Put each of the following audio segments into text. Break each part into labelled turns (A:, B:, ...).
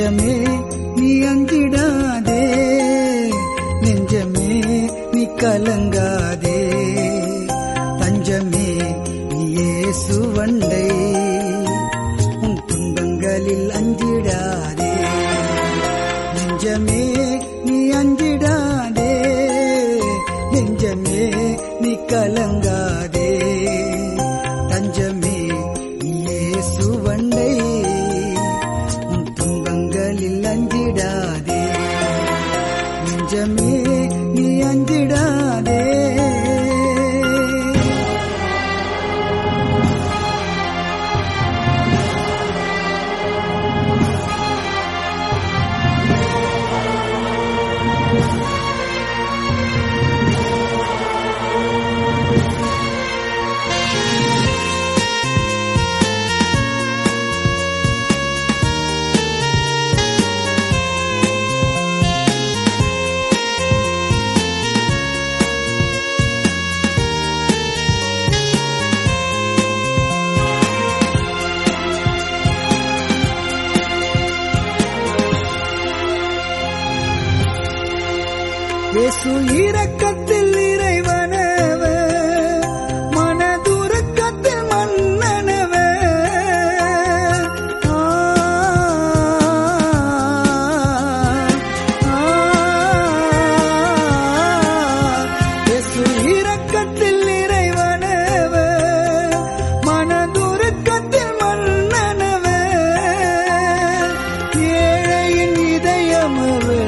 A: நெஞ்சமே நீ அஞ்சிடாதே நெஞ்சமே நீ கலங்காதே தஞ்சமே நீ இயேசுவண்டை உன் துன்பங்களில் அஞ்சிடாதே நெஞ்சமே நீ அஞ்சிடாதே நெஞ்சமே நீ கலங்காதே தஞ்சமே நீ இயேசுவண்டை உன் துன்பங்களில் அஞ்சிடாதே நெஞ்சமே நீ அஞ்சிடாதே இயேசு இரக்கத்தில் இறைவனவ மனதுருக்கத்தில் மன்னனவ ஆ, ஆ, இயேசு இரக்கத்தில் இறைவனவ மனதுருக்கத்தில் மன்னனவ ஏழையின் இதயமவே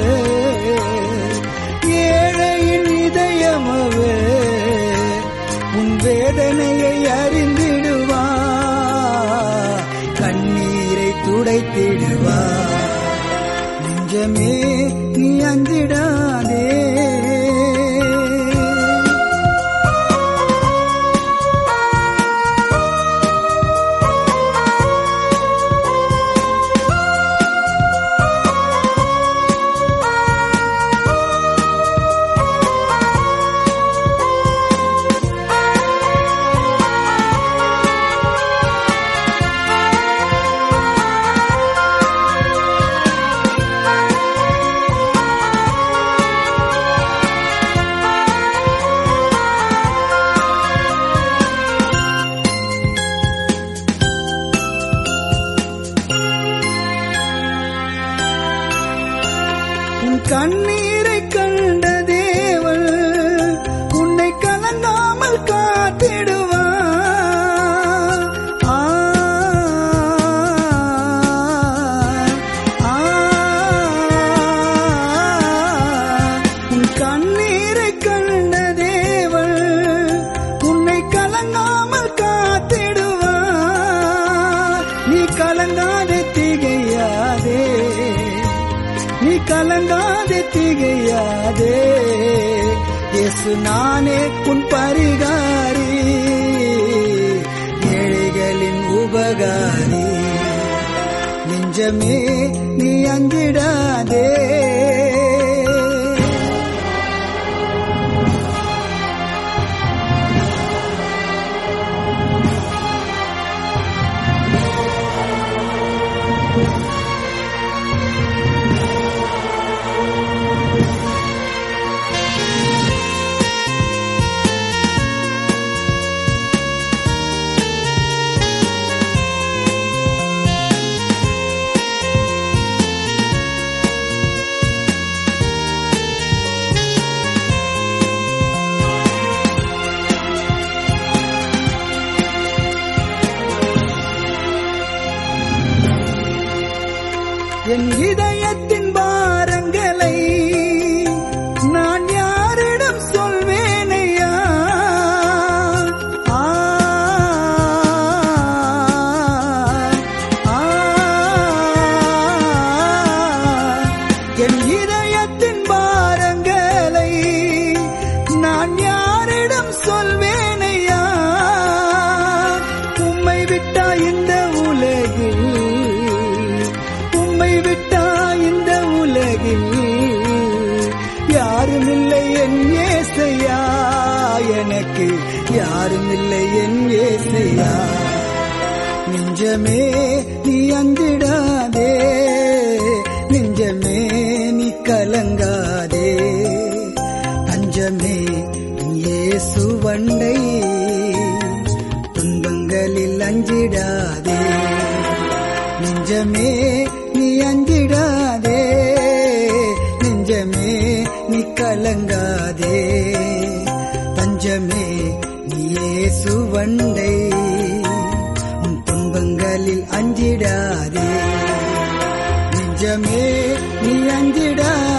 A: ஏழையின் இதயமவே உன் வேதனையை அறிந்திடுவா கண்ணீரை துடைத்திடுவா நெஞ்சமே நீ அஞ்சிடாதே உன் கண்ணீரை கண்ட தேவன் உன்னை கலங்காமல் காத்திடுவா ஆ, ஆ, உன் கண்ணீரை கண்ட தேவன் உன்னை கலங்காமல் காத்திடுவா நீ கலங்காதே திகையாதே நீ கலங்காதே திகையாதே இயேசு நானே உன் பரிகாரி ஏழைகளின் உபகாரி நெஞ்சமே நீ அஞ்சிடாதே என் இதயத்தின் பாரங்களை நான் யாரிடம் சொல்வேனையா ஆ, ஆ, என் இதயத்தின் பாரங்களை நான் யாரிடம் சொல்வேனையா உம்மை விட்டா இந்த உலகில் உம்மை விட்டா இந்த உலகில் யாருமில்லை என் ஏசையா எனக்கு யாருமில்லை என் ஏசையா நெஞ்சமே நீ அஞ்சிடாதே நெஞ்சமே இயேசு வண்டை துன்பங்களில் அஞ்சிடாதே நெஞ்சமே நீ அஞ்சிடாதே நெஞ்சமே நீ கலங்காதே தஞ்சமே நீ இயேசு வண்டை உன் துன்பங்களில் அஞ்சிடாதே நெஞ்சமே நீ அஞ்சிடாதே